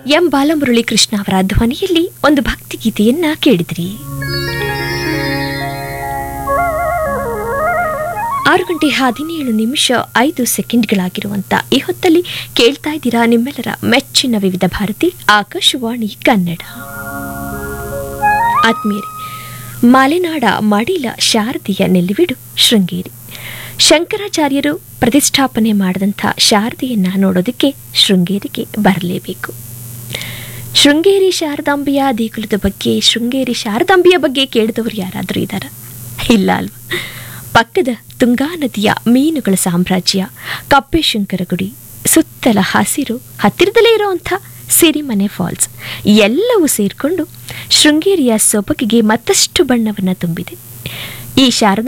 M Balamurali Krishna ಅವರ ಧ್ವನಿಯಲ್ಲಿ ಒಂದು ಭಕ್ತಿಗೀತೆಯನ್ನ ಕೇಳಿದ್ರಿ ಆರು ಗಂಟೆ ಹದಿನೇಳು ನಿಮಿಷ ಐದು ಸೆಕೆಂಡ್ಗಳಾಗಿರುವಂತ ಈ ಹೊತ್ತಲ್ಲಿ ಕೇಳ್ತಾ ಇದ್ದೀರಾ ನಿಮ್ಮೆಲ್ಲರ ಮೆಚ್ಚಿನ ವಿವಿಧ ಭಾರತಿ ಆಕಾಶವಾಣಿ ಕನ್ನಡ ಆತ್ಮೀಯರೇ ಮಲೆನಾಡ ಮಡಿಲ ಶಾರದೆಯ ನೆಲೆವಿಡು ಶೃಂಗೇರಿ ಶಂಕರಾಚಾರ್ಯರು ಪ್ರತಿಷ್ಠಾಪನೆ ಮಾಡಿದಂಥ ಶಾರದೆಯನ್ನ ನೋಡೋದಕ್ಕೆ ಶೃಂಗೇರಿಗೆ ಬರಲೇಬೇಕು ಶೃಂಗೇರಿ ಶಾರದಾಂಬೆಯ ದೇಗುಲದ ಬಗ್ಗೆ ಶೃಂಗೇರಿ ಶಾರದಾಂಬೆಯ ಬಗ್ಗೆ ಕೇಳಿದವರು ಯಾರಾದರೂ ಇದ್ದಾರಾ ಇಲ್ಲ ಅಲ್ವಾ ಪಕ್ಕದ ತುಂಗಾ ನದಿಯ ಮೀನುಗಳ ಸಾಮ್ರಾಜ್ಯ ಕಪ್ಪೆಶಂಕರ ಗುಡಿ ಸುತ್ತಲ ಹಸಿರು ಹತ್ತಿರದಲ್ಲೇ ಇರುವಂಥ ಸಿರಿಮನೆ ಫಾಲ್ಸ್ ಎಲ್ಲವೂ ಸೇರಿಕೊಂಡು ಶೃಂಗೇರಿಯ ಸೊಬಗಿಗೆ ಮತ್ತಷ್ಟು ಬಣ್ಣವನ್ನು ತುಂಬಿದೆ ಈ ಶಾರದಾ